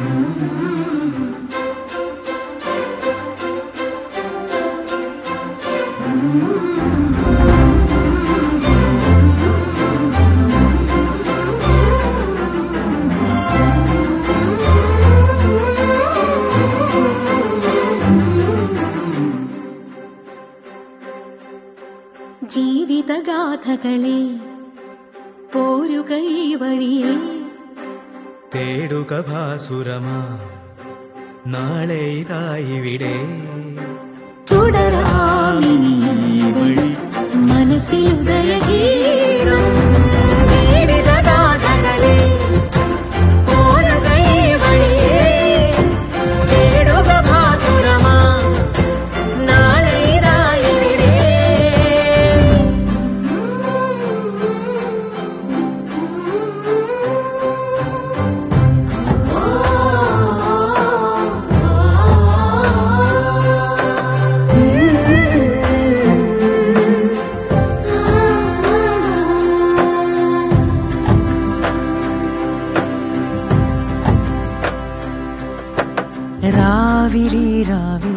ജീവിതഗാഥകളെ പോരുക ഈ വഴിയേ തേടുക ഭാസുരമാ നാളെ ഇതായിവിടെ തുടരാമിനി ഈ വഴി മനസ്സിലുദയഗീതം ജീവിതഗാഥകളെ പോരുക ഈ വഴിയേ തേടുക ഭാസുരമാ നാളെ ഇതായിവിടെ രാവിലി രാവിൽ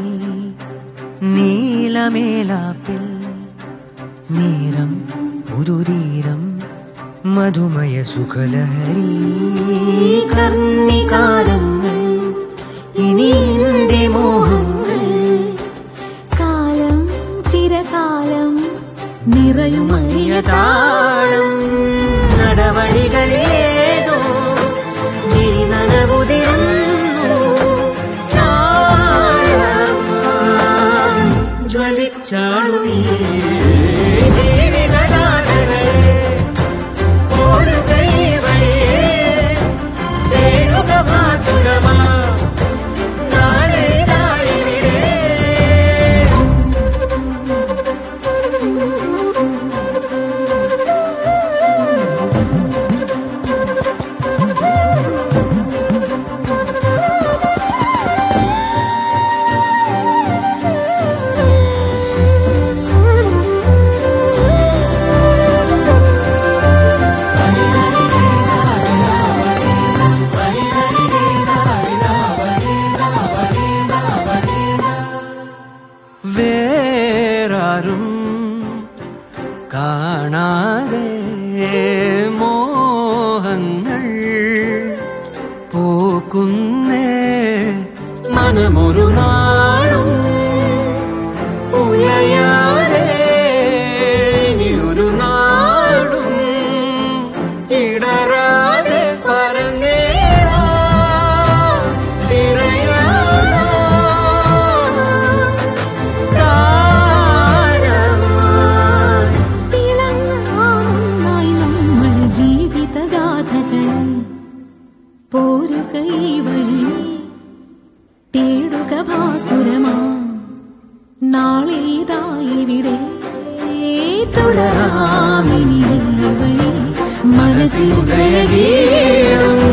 നീലമേലാപ്പിൽ നീരം പുതുതീരം മധുമയ സുഖലഹരി കർണികാരങ്ങൾ ഇനി എന്റെ മോഹങ്ങൾ കാലം ചിരകാലം നിറയുമണിയതാ താളം നടവഴികളിലേതോ മിഴി നനവുതിരുന്നു നാളം ജ്വലിച്ചാളു നീ ജീവിതഗാഥകളെ ഓരുക ഈ വഴിയേ തേടുക ഭാസുരമാ നാളെ ഇതായിവിടെ വേറാരും കാണാതെ മോഹങ്ങൾ പൂക്കുന്നേ മനമൊരു നാളും ഉലയാതെ ഇനിയൊരു നാടും ഇടരാതെ പറന്നേവാ തിരയാടാ താരമായി തിളങ്ങാനായി നമ്മൾ ജീവിതഗാഥകളെ പോരുക ഈ വഴി തേടുക ഭാസുരമാ നാളെ ഇതായിവിടെ തുടരാമിനി ഈ വഴി മനസ്സിലുദയഗീതം